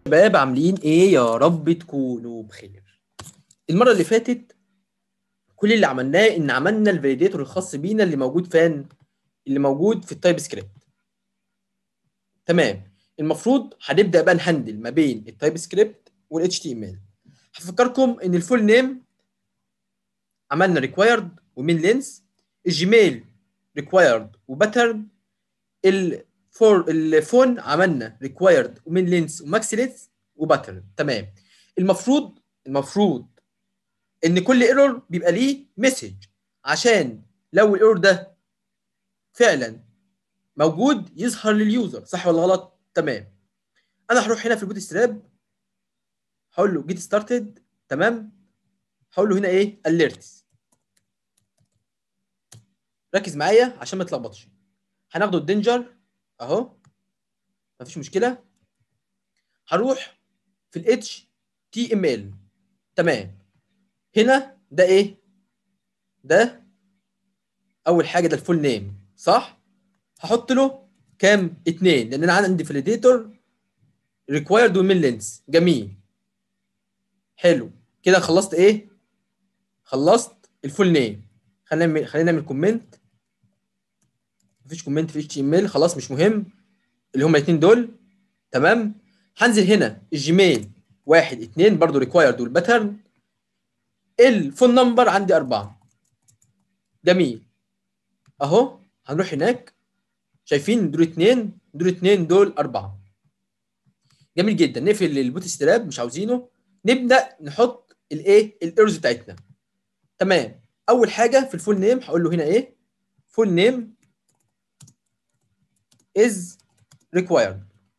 شباب عاملين ايه يا رب تكونوا بخير المره اللي فاتت كل اللي عملناه ان عملنا الفاليديتور الخاص بينا اللي موجود فين اللي موجود في التايب سكريبت تمام المفروض هنبدا بقى نهندل ما بين التايب سكريبت والاتش تي ام ال هفكركم ان الفول نيم عملنا ريكوايرد ومين لينس الجيميل ريكوايرد وباترن الفور الفون عملنا ريكوايرد ومين لينس وماكس لينس وباترن تمام المفروض المفروض ان كل ايرور بيبقى ليه مسج عشان لو الايرور ده فعلا موجود يظهر لليوزر صح ولا غلط تمام انا هروح هنا في البوت ستراب هقول له جيت ستارتد تمام هقول له هنا ايه اليرتس ركز معايا عشان ما تلخبطش هناخده الدينجر اهو مفيش مشكله هروح في الاتش تي ام ال تمام هنا ده ايه ده اول حاجه ده الفول نيم صح هحط له كام اتنين لان انا عندي فاليديتور ريكوايرد ومين لينس جميل حلو كده خلصت ايه خلصت الفول نيم خلينا نعمل خلينا نعمل كومنت مفيش كومنت في اتش تي ام ال خلاص مش مهم اللي هما الاثنين دول تمام هنزل هنا الجيميل واحد اتنين برضو ريكوايرد والباترن الفون نمبر عندي أربعة جميل أهو هنروح هناك شايفين دول اتنين دول اتنين دول أربعة جميل جدا نقفل البوت ستراب مش عاوزينه نبدأ نحط الايه الايرز بتاعتنا تمام أول حاجة في الفول نيم هقول له هنا ايه فول نيم is required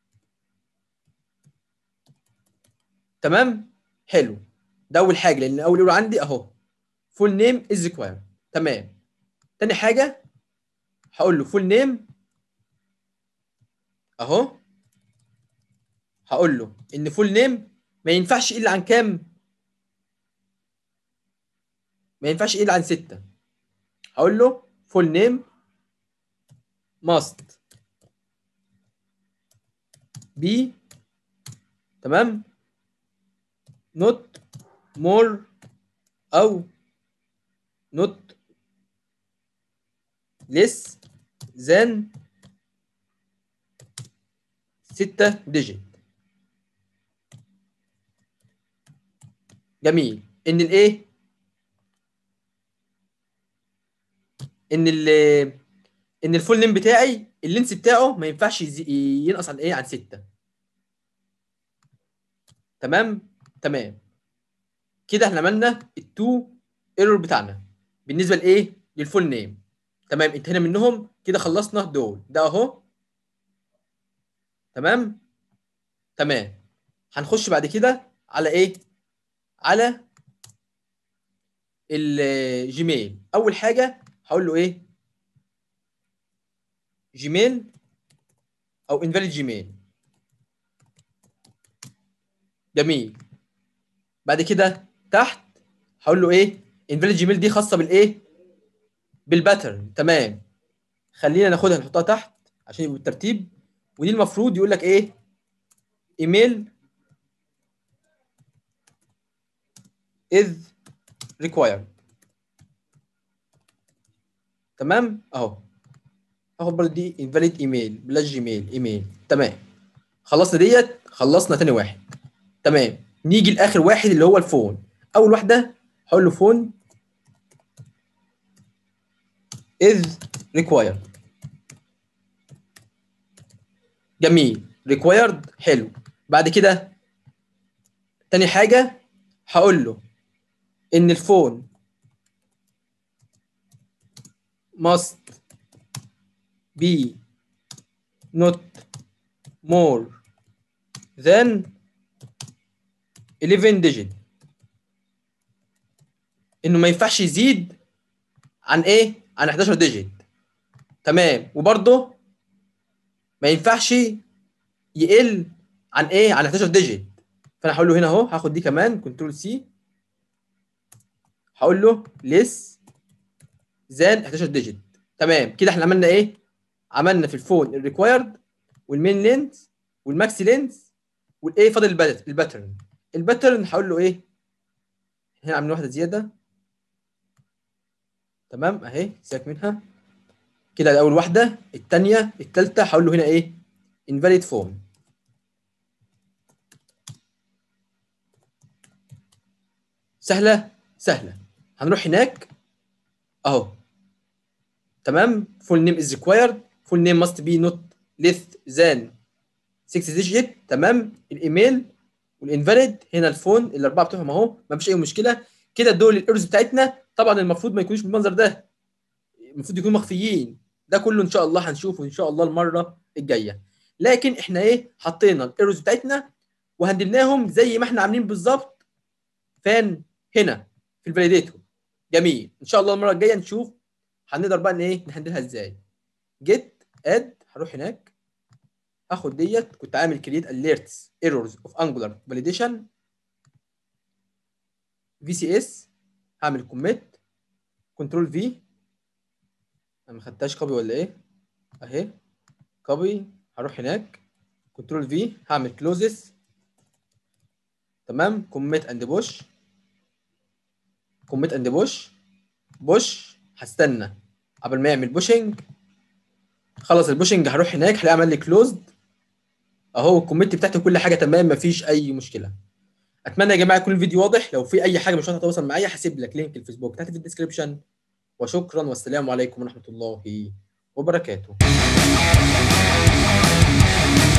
تمام حلو ده اول حاجه لان اول ايرور عندي اهو فول نيم از ريكوايرد تمام تاني حاجه هقول له فول نيم اهو هقول له ان فول نيم ما ينفعش الا عن كام ما ينفعش الا عن ستة هقول له فول نيم must be تمام not more او not less than ستة ديجيت جميل ان الايه ان ال ان الفول نيم بتاعي اللينس بتاعه ما ينفعش ينقص عن ايه عن ستة تمام تمام كده احنا عملنا التو ايرور بتاعنا بالنسبه لايه للفول نيم تمام انتهينا منهم كده خلصنا دول ده اهو تمام تمام هنخش بعد كده على ايه على الجيميل اول حاجه هقول له ايه جيميل او انفاليد جيميل جميل بعد كده تحت هقول له ايه انفاليد جيميل دي خاصه بالايه بالباترن تمام خلينا ناخدها نحطها تحت عشان يبقى بالترتيب ودي المفروض يقول لك ايه ايميل is required تمام اهو اخد برضه دي invalid ايميل بلاش جيميل ايميل تمام خلصنا ديت خلصنا تاني واحد تمام نيجي لاخر واحد اللي هو الفون اول واحده هقول له فون is required جميل required حلو بعد كده تاني حاجه هقول له ان الفون must be not more than 11 digit انه ما ينفعش يزيد عن ايه عن 11 ديجيت تمام وبرضه ما ينفعش يقل عن ايه عن 11 ديجيت فانا هقول له هنا اهو هاخد دي كمان كنترول سي هقول له ليس زان 11 ديجيت تمام كده احنا عملنا ايه عملنا في الفون الريكوايرد والمين لينس والماكس لينس والايه فاضل البات- الباترن الباترن هقول له ايه هنا عاملين واحده زياده تمام اهي سيبك منها كده ده اول واحده الثانيه الثالثه هقول له هنا ايه invalid form سهله سهله هنروح هناك اهو تمام full name is required full name must be not less than 6 digit تمام الايميل والانفاليد هنا الفون الاربعه بتوعهم اهو ما فيش اي مشكله كده دول الايرز بتاعتنا طبعا المفروض ما يكونوش بالمنظر ده المفروض يكونوا مخفيين ده كله ان شاء الله هنشوفه ان شاء الله المره الجايه لكن احنا ايه حطينا الايرز بتاعتنا وهندلناهم زي ما احنا عاملين بالظبط فين هنا في الفاليديتور جميل ان شاء الله المره الجايه نشوف هنقدر بقى ان ايه نهندلها ازاي جيت اد هروح هناك اخد ديت كنت عامل كريت alerts errors of angular validation في سي اس هعمل كوميت كنترول في انا ما خدتهاش كوبي ولا ايه اهي كوبي هروح هناك كنترول في هعمل كلوزز تمام كوميت اند بوش كوميت اند بوش بوش هستنى قبل ما يعمل بوشنج خلص البوشنج هروح هناك هلاقي عمل لي كلوزد اهو الكومنت بتاعتي كل حاجه تمام مفيش اي مشكله اتمنى يا جماعه يكون الفيديو واضح لو في اي حاجه مش هتعرف تتواصل معايا هسيب لك لينك الفيسبوك تحت في الديسكربشن وشكرا والسلام عليكم ورحمه الله وبركاته